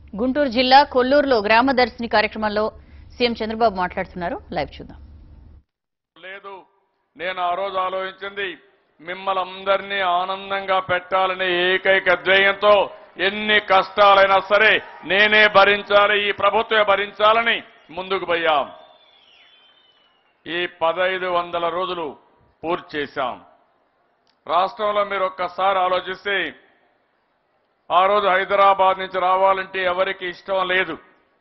గుంటూరు జిల్లా కొల్లూరులో గ్రామ దర్శిని కార్యక్రమంలో సీఎం చంద్రబాబు మాట్లాడుతున్నారు లైవ్ చూద్దాం లేదు నేను ఆ రోజు ఆలోచించింది మిమ్మల్ని అందరినీ ఆనందంగా పెట్టాలనే ఏకైక ధ్యేయంతో ఎన్ని కష్టాలైనా సరే నేనే భరించాలి ఈ ప్రభుత్వమే భరించాలని ముందుకు పోయాం ఈ పదైదు వందల రోజులు పూర్తి చేశాం రాష్ట్రంలో మీరు ఒక్కసారి ఆలోచిస్తే ఆ రోజు హైదరాబాద్ నుంచి రావాలంటే ఎవరికి ఇష్టం లేదు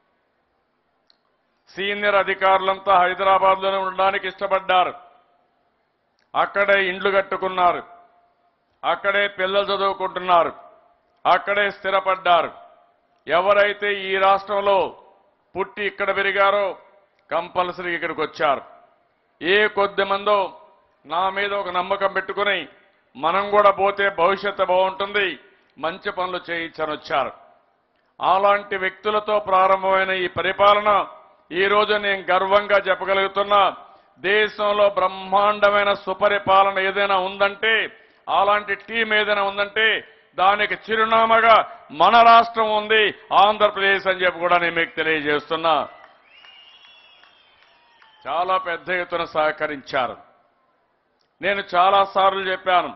సీనియర్ అధికారులంతా హైదరాబాద్ లోనే ఉండడానికి ఇష్టపడ్డారు అక్కడే ఇండ్లు కట్టుకున్నారు అక్కడే పిల్లలు చదువుకుంటున్నారు అక్కడే స్థిరపడ్డారు ఎవరైతే ఈ రాష్ట్రంలో పుట్టి ఇక్కడ పెరిగారో కంపల్సరీ ఇక్కడికి వచ్చారు ఏ కొద్ది మందో నా మీద ఒక నమ్మకం పెట్టుకుని మనం కూడా పోతే భవిష్యత్తు బాగుంటుంది మంచి పనులు చేయించని వచ్చారు అలాంటి వ్యక్తులతో ప్రారంభమైన ఈ పరిపాలన ఈ రోజు నేను గర్వంగా చెప్పగలుగుతున్నా దేశంలో బ్రహ్మాండమైన సుపరిపాలన ఏదైనా ఉందంటే అలాంటి టీం ఏదైనా ఉందంటే దానికి చిరునామాగా మన రాష్ట్రం ఉంది ఆంధ్రప్రదేశ్ అని చెప్పి కూడా నేను మీకు తెలియజేస్తున్నా చాలా పెద్ద ఎత్తున సహకరించారు నేను చాలా సార్లు చెప్పాను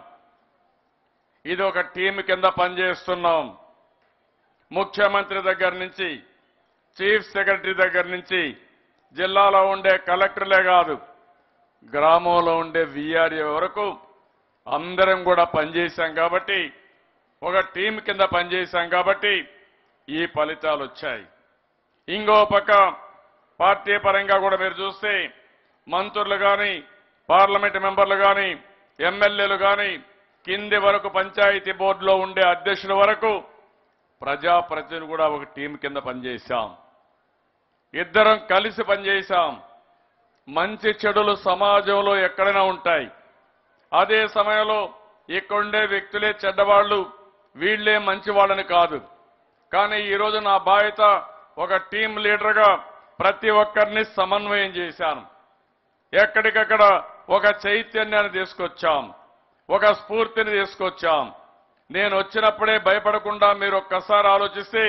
ఇది ఒక టీం కింద పనిచేస్తున్నాం ముఖ్యమంత్రి దగ్గర నుంచి చీఫ్ సెక్రటరీ దగ్గర నుంచి జిల్లాలో ఉండే కలెక్టర్లే కాదు గ్రామంలో ఉండే విఆర్ఏ వరకు అందరం కూడా పనిచేశాం కాబట్టి ఒక టీం కింద పనిచేశాం కాబట్టి ఈ ఫలితాలు వచ్చాయి ఇంకో పక్క పార్టీ పరంగా కూడా మీరు చూస్తే మంత్రులు కానీ పార్లమెంట్ మెంబర్లు కానీ ఎమ్మెల్యేలు కానీ కింది వరకు పంచాయతీ బోర్డులో ఉండే అధ్యక్షుల వరకు ప్రజాప్రతినిధులు కూడా ఒక టీం కింద పనిచేశాం ఇద్దరం కలిసి పనిచేశాం మంచి చెడులు సమాజంలో ఎక్కడైనా ఉంటాయి అదే సమయంలో ఇక్కడుండే వ్యక్తులే చెడ్డవాళ్ళు వీళ్ళే మంచి వాళ్ళని కాదు కానీ ఈరోజు నా బాధ్యత ఒక టీం లీడర్గా ప్రతి ఒక్కరిని సమన్వయం చేశాను ఎక్కడికక్కడ ఒక చైతన్యాన్ని తీసుకొచ్చాం ఒక స్ఫూర్తిని తీసుకొచ్చాం నేను వచ్చినప్పుడే భయపడకుండా మీరు ఒక్కసారి ఆలోచిస్తే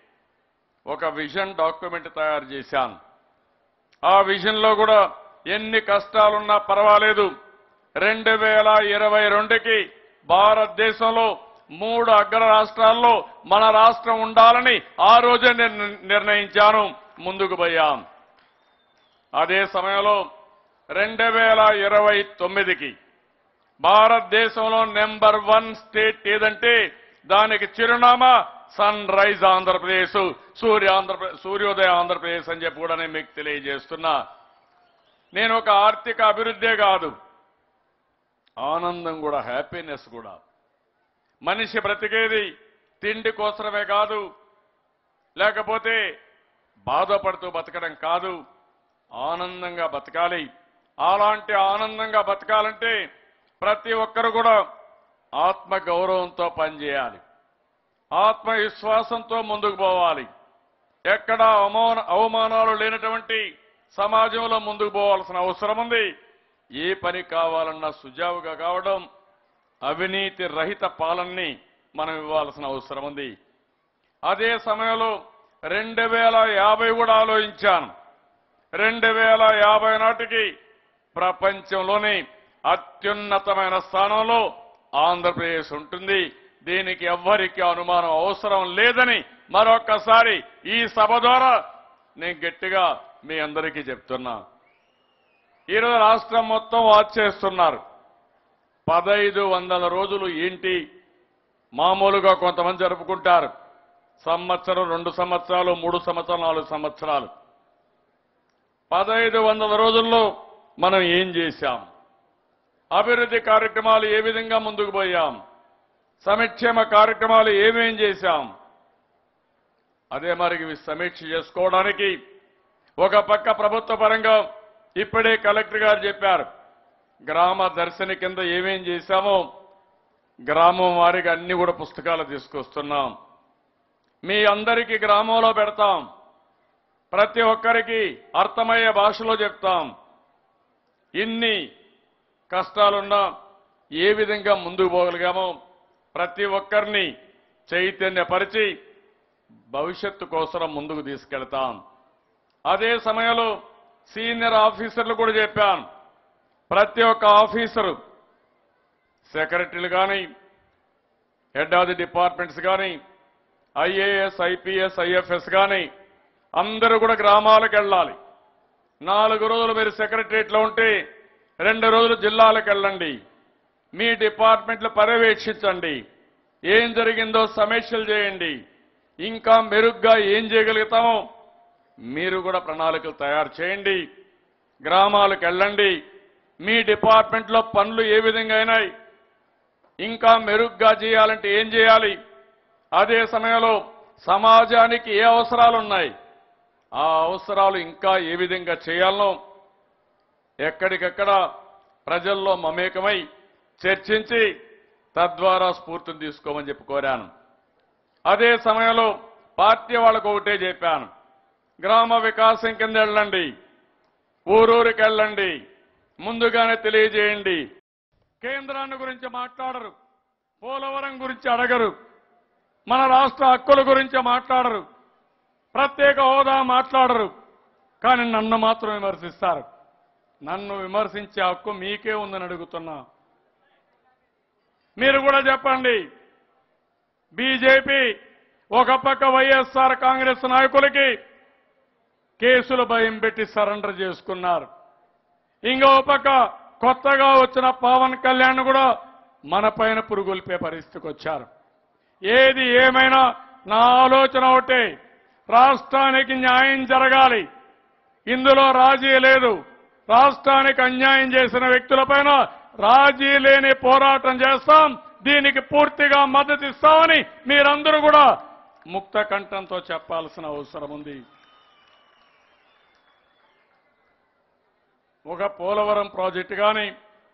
ఒక విజన్ డాక్యుమెంట్ తయారు చేశాను ఆ విజన్లో కూడా ఎన్ని కష్టాలున్నా పర్వాలేదు రెండు వేల ఇరవై రెండుకి భారతదేశంలో మూడు అగ్ర రాష్ట్రాల్లో మన రాష్ట్రం ఉండాలని ఆ రోజే నేను నిర్ణయించాను ముందుకు పోయాం అదే సమయంలో రెండు వేల ఇరవై తొమ్మిదికి భారతదేశంలో నెంబర్ వన్ స్టేట్ ఏదంటే దానికి చిరునామా సన్ రైజ్ ఆంధ్రప్రదేశ్ సూర్య ఆంధ్రప్రదేశ్ సూర్యోదయ ఆంధ్రప్రదేశ్ అని చెప్పి కూడా నేను మీకు తెలియజేస్తున్నా నేను ఒక ఆర్థిక అభివృద్ధే కాదు ఆనందం కూడా హ్యాపీనెస్ కూడా మనిషి బ్రతికేది తిండి కోసమే కాదు లేకపోతే బాధపడుతూ బతకడం కాదు ఆనందంగా బతకాలి అలాంటి ఆనందంగా బతకాలంటే ప్రతి ఒక్కరు కూడా ఆత్మ గౌరవంతో పనిచేయాలి ఆత్మవిశ్వాసంతో ముందుకు పోవాలి ఎక్కడ అవమాన అవమానాలు లేనటువంటి సమాజంలో ముందుకు పోవాల్సిన అవసరం ఉంది ఏ పని కావాలన్నా సుజావుగా కావడం అవినీతి రహిత పాలనని మనం ఇవ్వాల్సిన అవసరం ఉంది అదే సమయంలో రెండు వేల యాభై కూడా ఆలోచించాను రెండు వేల యాభై నాటికి ప్రపంచంలోని అత్యున్నతమైన స్థానంలో ఆంధ్రప్రదేశ్ ఉంటుంది దీనికి ఎవ్వరికి అనుమానం అవసరం లేదని మరొక్కసారి ఈ సభ ద్వారా నేను గట్టిగా మీ అందరికీ చెప్తున్నా ఈరోజు రాష్ట్రం మొత్తం వాచ్ చేస్తున్నారు పదైదు వందల రోజులు ఏంటి మామూలుగా కొంతమంది జరుపుకుంటారు సంవత్సరం రెండు సంవత్సరాలు మూడు సంవత్సరాలు నాలుగు సంవత్సరాలు పదహైదు వందల రోజుల్లో మనం ఏం చేశాం అభివృద్ధి కార్యక్రమాలు ఏ విధంగా ముందుకు పోయాం సంక్షేమ కార్యక్రమాలు ఏమేం చేశాం అదే మరి ఇవి సమీక్ష చేసుకోవడానికి ఒక పక్క ప్రభుత్వ పరంగా ఇప్పుడే కలెక్టర్ గారు చెప్పారు గ్రామ దర్శని కింద ఏమేం చేశామో గ్రామం వారికి అన్ని కూడా పుస్తకాలు తీసుకొస్తున్నాం మీ అందరికీ గ్రామంలో పెడతాం ప్రతి ఒక్కరికి అర్థమయ్యే భాషలో చెప్తాం ఇన్ని కష్టాలున్నా ఏ విధంగా ముందుకు పోగలిగామో ప్రతి ఒక్కరిని చైతన్యపరిచి భవిష్యత్తు కోసం ముందుకు తీసుకెళ్తాం అదే సమయంలో సీనియర్ ఆఫీసర్లు కూడా చెప్పాను ప్రతి ఒక్క ఆఫీసరు సెక్రటరీలు కానీ హెడ్ ఆఫ్ ది డిపార్ట్మెంట్స్ కానీ ఐఏఎస్ ఐపీఎస్ ఐఎఫ్ఎస్ కానీ అందరూ కూడా గ్రామాలకు వెళ్ళాలి నాలుగు రోజులు మీరు సెక్రటరియట్లో ఉంటే రెండు రోజులు జిల్లాలకు వెళ్ళండి మీ డిపార్ట్మెంట్లు పర్యవేక్షించండి ఏం జరిగిందో సమీక్షలు చేయండి ఇంకా మెరుగ్గా ఏం చేయగలుగుతామో మీరు కూడా ప్రణాళికలు తయారు చేయండి గ్రామాలకు వెళ్ళండి మీ డిపార్ట్మెంట్లో పనులు ఏ విధంగా అయినాయి ఇంకా మెరుగ్గా చేయాలంటే ఏం చేయాలి అదే సమయంలో సమాజానికి ఏ అవసరాలు ఉన్నాయి ఆ అవసరాలు ఇంకా ఏ విధంగా చేయాలనో ఎక్కడికెక్కడ ప్రజల్లో మమేకమై చర్చించి తద్వారా స్ఫూర్తిని తీసుకోమని చెప్పి కోరాను అదే సమయంలో పార్టీ వాళ్ళకు ఒకటే చెప్పాను గ్రామ వికాసం కింద వెళ్ళండి ఊరూరికి వెళ్ళండి ముందుగానే తెలియజేయండి కేంద్రాన్ని గురించి మాట్లాడరు పోలవరం గురించి అడగరు మన రాష్ట్ర హక్కుల గురించి మాట్లాడరు ప్రత్యేక హోదా మాట్లాడరు కానీ నన్ను మాత్రం విమర్శిస్తారు నన్ను విమర్శించే హక్కు మీకే ఉందని అడుగుతున్నా మీరు కూడా చెప్పండి బీజేపీ ఒక పక్క వైఎస్ఆర్ కాంగ్రెస్ నాయకులకి కేసులు భయం పెట్టి సరెండర్ చేసుకున్నారు ఇంకో పక్క కొత్తగా వచ్చిన పవన్ కళ్యాణ్ కూడా మన పైన పురుగుల్పే పరిస్థితికి వచ్చారు ఏది ఏమైనా నా ఆలోచన ఒకటే రాష్ట్రానికి న్యాయం జరగాలి ఇందులో రాజీ లేదు రాష్ట్రానికి అన్యాయం చేసిన వ్యక్తులపైన రాజీ లేని పోరాటం చేస్తాం దీనికి పూర్తిగా మద్దతు ఇస్తామని మీరందరూ కూడా ముక్త కంఠంతో చెప్పాల్సిన అవసరం ఉంది ఒక పోలవరం ప్రాజెక్టు కానీ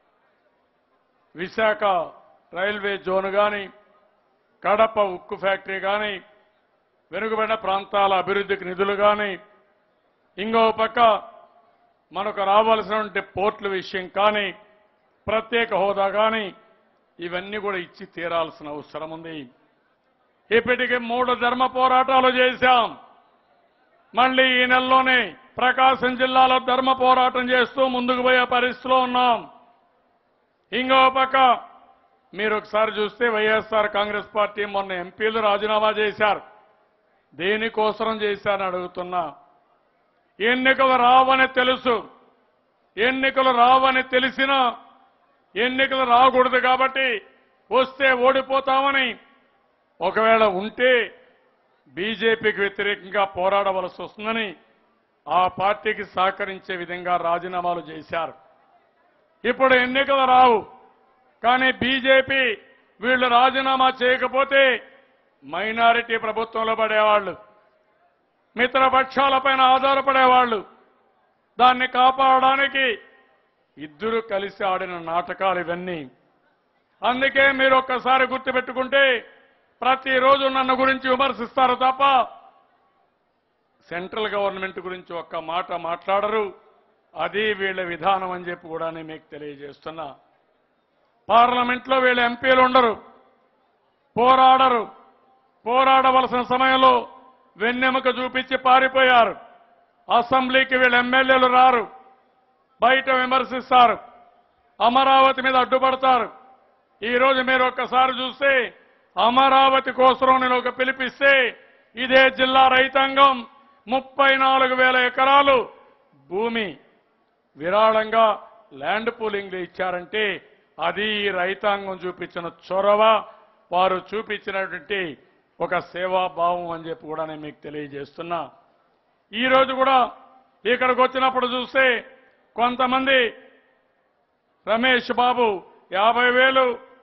విశాఖ రైల్వే జోన్ కానీ కడప ఉక్కు ఫ్యాక్టరీ కానీ వెనుకబడిన ప్రాంతాల అభివృద్ధికి నిధులు కానీ ఇంకో పక్క మనకు రావాల్సినటువంటి పోర్టుల విషయం కానీ ప్రత్యేక హోదా కానీ ఇవన్నీ కూడా ఇచ్చి తీరాల్సిన అవసరం ఉంది ఇప్పటికి మూడు ధర్మ పోరాటాలు చేశాం మళ్ళీ ఈ నెలలోనే ప్రకాశం జిల్లాలో ధర్మ పోరాటం చేస్తూ ముందుకు పోయే పరిస్థితిలో ఉన్నాం ఇంకో పక్క మీరు ఒకసారి చూస్తే వైఎస్ఆర్ కాంగ్రెస్ పార్టీ మొన్న ఎంపీలు రాజీనామా చేశారు దేనికోసం చేశారని అడుగుతున్నా ఎన్నికలు రావని తెలుసు ఎన్నికలు రావని తెలిసినా ఎన్నికలు రాకూడదు కాబట్టి వస్తే ఓడిపోతామని ఒకవేళ ఉంటే బీజేపీకి వ్యతిరేకంగా పోరాడవలసి వస్తుందని ఆ పార్టీకి సహకరించే విధంగా రాజీనామాలు చేశారు ఇప్పుడు ఎన్నికలు రావు కానీ బీజేపీ వీళ్ళు రాజీనామా చేయకపోతే మైనారిటీ ప్రభుత్వంలో పడేవాళ్ళు మిత్రపక్షాలపైన ఆధారపడేవాళ్ళు దాన్ని కాపాడడానికి ఇద్దరు కలిసి ఆడిన నాటకాలు ఇవన్నీ అందుకే మీరు ఒక్కసారి గుర్తుపెట్టుకుంటే ప్రతిరోజు నన్ను గురించి విమర్శిస్తారు తప్ప సెంట్రల్ గవర్నమెంట్ గురించి ఒక్క మాట మాట్లాడరు అది వీళ్ళ విధానం అని చెప్పి కూడా నేను మీకు తెలియజేస్తున్నా పార్లమెంట్లో వీళ్ళ ఎంపీలు ఉండరు పోరాడరు పోరాడవలసిన సమయంలో వెన్నెముక చూపించి పారిపోయారు అసెంబ్లీకి వీళ్ళ ఎమ్మెల్యేలు రారు బయట విమర్శిస్తారు అమరావతి మీద అడ్డుపడతారు ఈ రోజు మీరు ఒక్కసారి చూస్తే అమరావతి కోసం నేను ఒక పిలిపిస్తే ఇదే జిల్లా రైతాంగం ముప్పై నాలుగు వేల ఎకరాలు భూమి విరాళంగా ల్యాండ్ పూలింగ్ ఇచ్చారంటే అది ఈ రైతాంగం చూపించిన చొరవ వారు చూపించినటువంటి ఒక సేవాభావం అని చెప్పి కూడా నేను మీకు తెలియజేస్తున్నా ఈ రోజు కూడా ఇక్కడికి వచ్చినప్పుడు చూస్తే కొంతమంది రమేష్ బాబు యాభై వేలు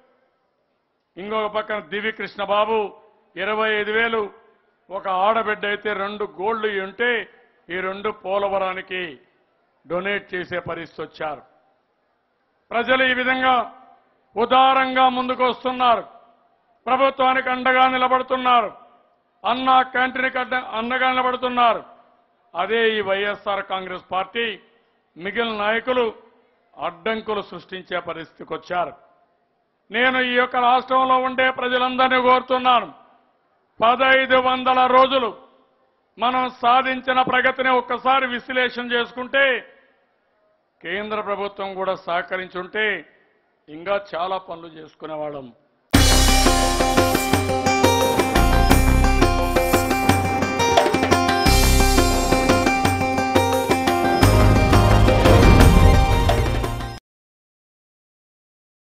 ఇంకొక పక్కన దివ్యకృష్ణ బాబు ఇరవై ఐదు వేలు ఒక ఆడబిడ్డ అయితే రెండు గోల్డ్ ఉంటే ఈ రెండు పోలవరానికి డొనేట్ చేసే పరిస్థితి వచ్చారు ప్రజలు ఈ విధంగా ఉదారంగా ముందుకు వస్తున్నారు ప్రభుత్వానికి అండగా నిలబడుతున్నారు అన్న క్యాంటీన్కి అడ్డ అండగా నిలబడుతున్నారు అదే ఈ వైఎస్ఆర్ కాంగ్రెస్ పార్టీ మిగిలిన నాయకులు అడ్డంకులు సృష్టించే పరిస్థితికి వచ్చారు నేను ఈ యొక్క రాష్ట్రంలో ఉండే ప్రజలందరినీ కోరుతున్నాను పదైదు వందల రోజులు మనం సాధించిన ప్రగతిని ఒక్కసారి విశ్లేషణ చేసుకుంటే కేంద్ర ప్రభుత్వం కూడా సహకరించుంటే ఇంకా చాలా పనులు చేసుకునే వాళ్ళం